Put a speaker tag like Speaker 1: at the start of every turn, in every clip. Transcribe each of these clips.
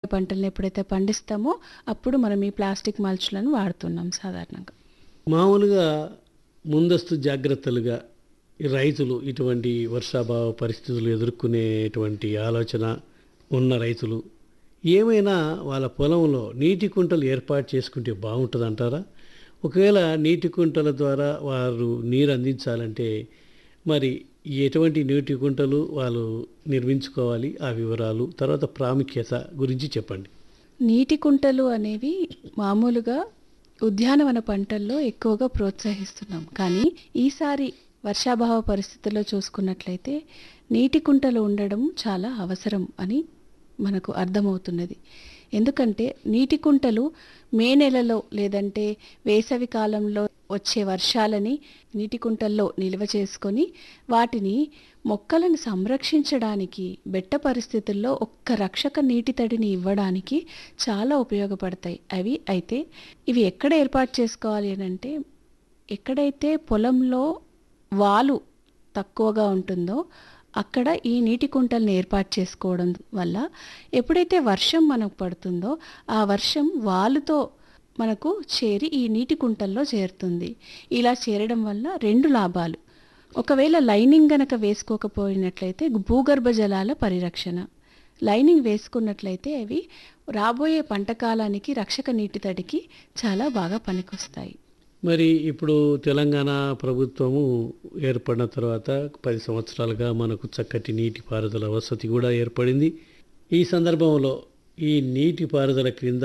Speaker 1: పంటలను ఎప్పుడైతే పండిస్తామో అప్పుడు మనం ఈ ప్లాస్టిక్ మల్చులను వాడుతున్నాం సాధారణంగా
Speaker 2: మామూలుగా ముందస్తు జాగ్రత్తలుగా ఈ రైతులు ఇటువంటి వర్షాభావ పరిస్థితులు ఎదుర్కొనేటువంటి ఆలోచన ఉన్న రైతులు ఏమైనా వాళ్ళ పొలంలో నీటి కుంటలు ఏర్పాటు చేసుకుంటే బాగుంటుంది అంటారా ఒకవేళ నీటి కుంటల ద్వారా వారు నీరు అందించాలంటే మరి ఎటువంటి నీటి కుంటలు వాళ్ళు నిర్మించుకోవాలి ఆ వివరాలు తర్వాత ప్రాముఖ్యత గురించి చెప్పండి
Speaker 1: నీటి కుంటలు అనేవి మామూలుగా ఉద్యానవన పంటల్లో ఎక్కువగా ప్రోత్సహిస్తున్నాం కానీ ఈసారి వర్షాభావ పరిస్థితుల్లో చూసుకున్నట్లయితే నీటి కుంటలు ఉండడం చాలా అవసరం అని మనకు అర్థమవుతున్నది ఎందుకంటే నీటి కుంటలు మే నెలలో లేదంటే వేసవి కాలంలో వచ్చే వర్షాలని నీటి కుంటల్లో నిల్వ చేసుకొని వాటిని మొక్కలను సంరక్షించడానికి బెట్ట పరిస్థితుల్లో ఒక్క రక్షక నీటి తడిని ఇవ్వడానికి చాలా ఉపయోగపడతాయి అవి అయితే ఇవి ఎక్కడ ఏర్పాటు చేసుకోవాలి అని అంటే ఎక్కడైతే పొలంలో వాలు తక్కువగా ఉంటుందో అక్కడ ఈ నీటి కుంటల్ని ఏర్పాటు చేసుకోవడం వల్ల ఎప్పుడైతే వర్షం మనకు పడుతుందో ఆ వర్షం వాలుతో మనకు చేరి ఈ నీటి కుంటల్లో చేరుతుంది ఇలా చేరడం వల్ల రెండు లాభాలు ఒకవేళ లైనింగ్ గనక వేసుకోకపోయినట్లయితే భూగర్భ జలాల పరిరక్షణ లైనింగ్ వేసుకున్నట్లయితే అవి రాబోయే పంట కాలానికి రక్షక నీటి తడికి చాలా బాగా పనికొస్తాయి
Speaker 2: మరి ఇప్పుడు తెలంగాణ ప్రభుత్వము ఏర్పడిన తర్వాత పది సంవత్సరాలుగా మనకు చక్కటి నీటిపారుదల వసతి కూడా ఏర్పడింది ఈ సందర్భంలో ఈ నీటిపారుదల క్రింద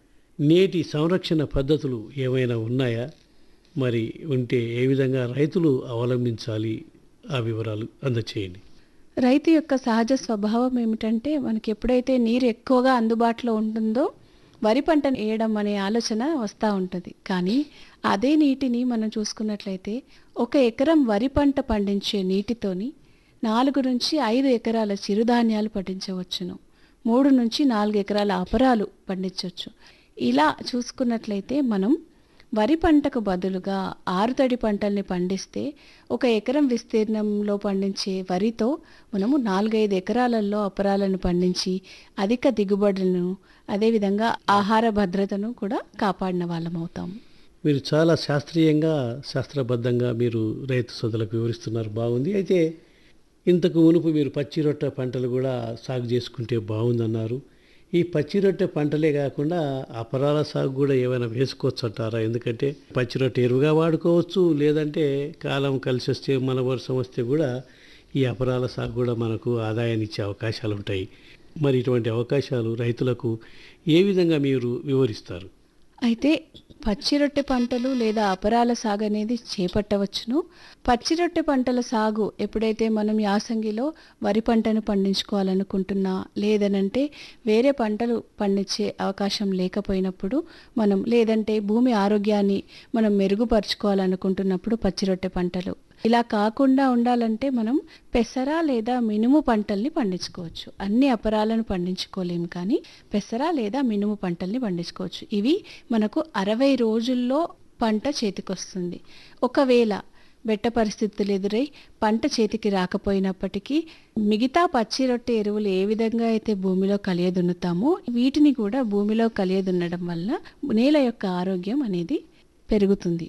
Speaker 2: నేటి సంరక్షణ పద్ధతులు ఏమైనా ఉన్నాయా మరి ఉంటే ఏ విధంగా రైతులు అవలంబించాలి ఆ వివరాలు అందచేయండి
Speaker 1: రైతు యొక్క సహజ స్వభావం ఏమిటంటే మనకి ఎప్పుడైతే నీరు ఎక్కువగా అందుబాటులో ఉంటుందో వరి పంటను వేయడం అనే ఆలోచన వస్తూ ఉంటుంది కానీ అదే నీటిని మనం చూసుకున్నట్లయితే ఒక ఎకరం వరి పంట పండించే నీటితోని నాలుగు నుంచి ఐదు ఎకరాల చిరుధాన్యాలు పండించవచ్చును మూడు నుంచి నాలుగు ఎకరాల అపరాలు పండించవచ్చు ఇలా చూసుకున్నట్లయితే మనం వరి పంటకు బదులుగా ఆరుతడి పంటల్ని పండిస్తే ఒక ఎకరం విస్తీర్ణంలో పండించే వరితో మనము నాలుగైదు ఎకరాలలో అపరాలను పండించి అధిక దిగుబడులను అదేవిధంగా ఆహార భద్రతను కూడా కాపాడిన వాళ్ళం అవుతాం
Speaker 2: మీరు చాలా శాస్త్రీయంగా శాస్త్రబద్ధంగా మీరు రైతు సోదరులకు వివరిస్తున్నారు బాగుంది అయితే ఇంతకు మునుపు మీరు పచ్చి రొట్టె పంటలు కూడా సాగు చేసుకుంటే బాగుందన్నారు ఈ పచ్చి రొట్టె పంటలే కాకుండా అపరాల సాగు కూడా ఏమైనా వేసుకోవచ్చు అంటారా ఎందుకంటే పచ్చి రొట్టె ఎరువుగా వాడుకోవచ్చు లేదంటే కాలం కలిసి వస్తే మన వర్షం వస్తే కూడా ఈ అపరాల సాగు కూడా మనకు ఆదాయాన్ని ఇచ్చే అవకాశాలు ఉంటాయి మరి ఇటువంటి అవకాశాలు రైతులకు ఏ విధంగా మీరు వివరిస్తారు
Speaker 1: అయితే పచ్చి రొట్టె పంటలు లేదా అపరాల సాగు అనేది చేపట్టవచ్చును పచ్చి రొట్టె పంటల సాగు ఎప్పుడైతే మనం యాసంగిలో వరి పంటను పండించుకోవాలనుకుంటున్నా లేదనంటే వేరే పంటలు పండించే అవకాశం లేకపోయినప్పుడు మనం లేదంటే భూమి ఆరోగ్యాన్ని మనం మెరుగుపరుచుకోవాలనుకుంటున్నప్పుడు పచ్చి రొట్టె పంటలు ఇలా కాకుండా ఉండాలంటే మనం పెసర లేదా మినుము పంటల్ని పండించుకోవచ్చు అన్ని అపరాలను పండించుకోలేము కానీ పెసర లేదా మినుము పంటల్ని పండించుకోవచ్చు ఇవి మనకు అరవై రోజుల్లో పంట చేతికొస్తుంది ఒకవేళ బెట్ట పరిస్థితులు ఎదురై పంట చేతికి రాకపోయినప్పటికీ మిగతా పచ్చి రొట్టె ఎరువులు ఏ విధంగా అయితే భూమిలో కలియదున్నుతామో వీటిని కూడా భూమిలో కలియదున్నడం వల్ల నేల యొక్క ఆరోగ్యం అనేది పెరుగుతుంది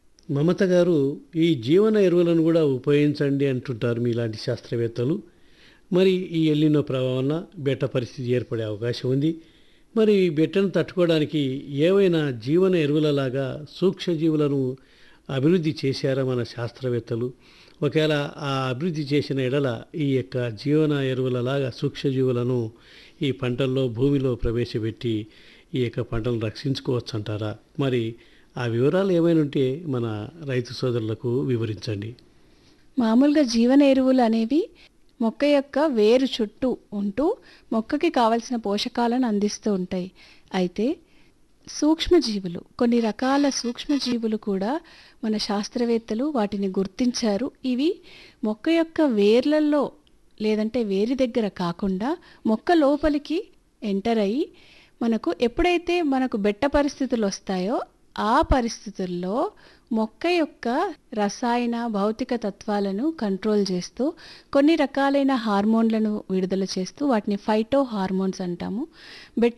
Speaker 2: మమత గారు ఈ జీవన ఎరువులను కూడా ఉపయోగించండి అంటుంటారు మీలాంటి శాస్త్రవేత్తలు మరి ఈ ఎల్లినో ప్రభావం వలన బెట్ట పరిస్థితి ఏర్పడే అవకాశం ఉంది మరి ఈ బెట్టను తట్టుకోవడానికి ఏవైనా జీవన ఎరువులలాగా సూక్ష్మజీవులను అభివృద్ధి చేశారా మన శాస్త్రవేత్తలు ఒకవేళ ఆ అభివృద్ధి చేసిన ఎడల ఈ యొక్క జీవన ఎరువులలాగా సూక్ష్మజీవులను ఈ పంటల్లో భూమిలో ప్రవేశపెట్టి ఈ యొక్క పంటలను రక్షించుకోవచ్చు అంటారా మరి ఆ వివరాలు ఏమైనా ఉంటే మన రైతు సోదరులకు వివరించండి
Speaker 1: మామూలుగా జీవన ఎరువులు అనేవి మొక్క యొక్క వేరు చుట్టూ ఉంటూ మొక్కకి కావలసిన పోషకాలను అందిస్తూ ఉంటాయి అయితే సూక్ష్మజీవులు కొన్ని రకాల సూక్ష్మజీవులు కూడా మన శాస్త్రవేత్తలు వాటిని గుర్తించారు ఇవి మొక్క యొక్క వేర్లలో లేదంటే వేరి దగ్గర కాకుండా మొక్క లోపలికి ఎంటర్ అయ్యి మనకు ఎప్పుడైతే మనకు బెట్ట పరిస్థితులు వస్తాయో ఆ పరిస్థితుల్లో మొక్క యొక్క రసాయన భౌతిక తత్వాలను కంట్రోల్ చేస్తూ కొన్ని రకాలైన హార్మోన్లను విడుదల చేస్తూ వాటిని ఫైటో హార్మోన్స్ అంటాము బెట్ట